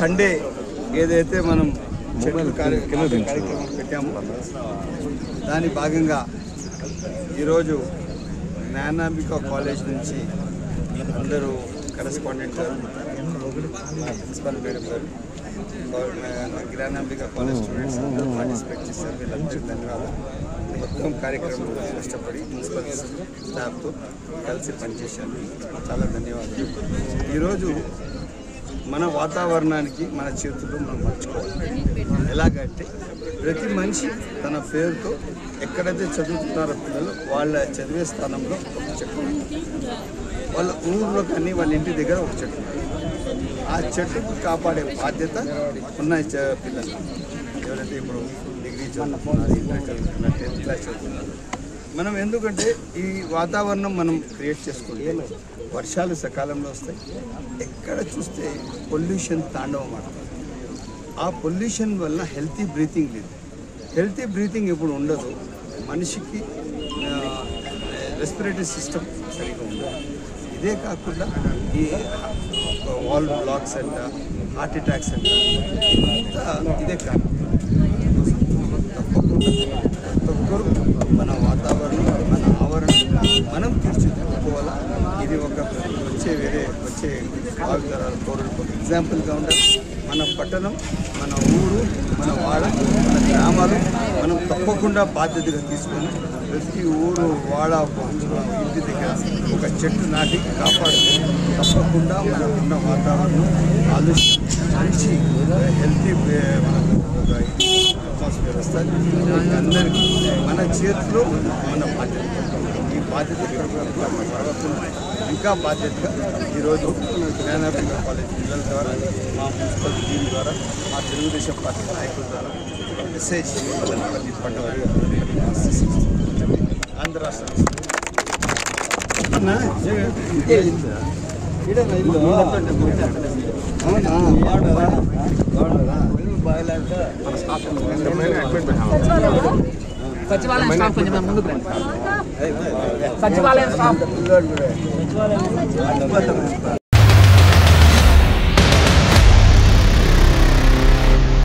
Sunday ఏదైతే మనం చెట్లు కార్య- కార్యక్రమం పెట్టామో దాని భాగంగా ఈరోజు జ్ఞానాంబిక కాలేజ్ నుంచి అందరూ కరెస్పాండెంట్ గారు మా ప్రిన్సిపల్ మేడం గారు మా జ్ఞానాంబిక కాలేజ్ స్టూడెంట్స్ అందరూ పార్టిసిపేట్ చేశారు వీళ్ళందరికీ ధన్యవాదాలు మొత్తం కార్యక్రమంలో కష్టపడి మున్సిపల్ స్టాఫ్తో కలిసి పనిచేశారు చాలా ధన్యవాదాలు ఈరోజు మన వాతావరణానికి మన చేతుల్లో మనం మర్చుకోవాలి ఎలాగంటే ప్రతి మనిషి తన పేరుతో ఎక్కడైతే చదువుతున్నారో పిల్లలు వాళ్ళ చదివే స్థానంలో ఒక చెట్టు ఉంటుంది. వాళ్ళ ఊర్లో కానీ వాళ్ళ ఇంటి దగ్గర ఒక చెట్టు ఉంటుంది. ఆ చెట్టుకు కాపాడే బాధ్యత ఉన్న చ- పిల్లలు ఎవరైతే ఇప్పుడు డిగ్రీ చదువుతున్నారు ఇంటర్ చదువుతున్నారు టెన్త్ క్లాస్ చదువుతున్నారు మనం ఎందుకంటే ఈ వాతావరణం మనం క్రియేట్ చేసుకుంటే వర్షాలు సకాలంలో వస్తాయి ఎక్కడ చూస్తే పొల్యూషన్ తాండవం ఆడుతుంది ఆ పొల్యూషన్ వల్ల హెల్తీ బ్రీతింగ్ లేదు హెల్తీ బ్రీతింగ్ ఇప్పుడు ఉండదు మనిషికి రెస్పిరేటరీ సిస్టమ్ సరిగా ఉండదు ఇదే కాకుండా ఈ వాల్ బ్లాక్స్ అంట హార్ట్ అటాక్స్ అంట ఇదంతా ఇదే కారణం తప్పకుండా ప్రతి ఒక్కరు మన వాతావరణం మన ఆవరణ మనం తీర్చిదిద్దుకోవాలా ఇది ఒక వచ్చే వేరే వచ్చే భావితరాల పౌరులకు ఎగ్జాంపుల్గా ఉండాలి మన పట్టణం మన ఊరు మన వాడ మన గ్రామాలు మనం తప్పకుండా బాధ్యతగా తీసుకొని ప్రతి ఊరు వాడ ఇంటి దగ్గర ఒక చెట్టు నాటి కాపాడితే తప్పకుండా మనకు ఉన్న వాతావరణం కాలుష్యం మంచి హెల్తీ మనకు ఒక అట్మాస్ఫియర్ వస్తుంది అందరికీ మన చేతిలో మన బాధ్యత ఈ బాధ్యత జరగకుండా ఇంకా బాధ్యతగా ఈరోజు జ్ఞానాభింగ కాలేజ్ పిల్లల ద్వారా మా మున్సిపల్ టీం ద్వారా మా తెలుగుదేశం పార్టీ నాయకుల ద్వారా ఒక మెసేజ్ ప్రతి పట్టవారి ఆంధ్ర రాష్ట్రం అన్నా, ఇదే ఇల్లు. ఈడేనా ఇల్లు? అవునా వాడరా వాడరా బాగాలేక మన స్టాఫ్ సచివాలయం స్టాఫ్ కొంచెం ముందుకు రండి సచివాలయం స్టాఫ్ పిల్లోడు కూడా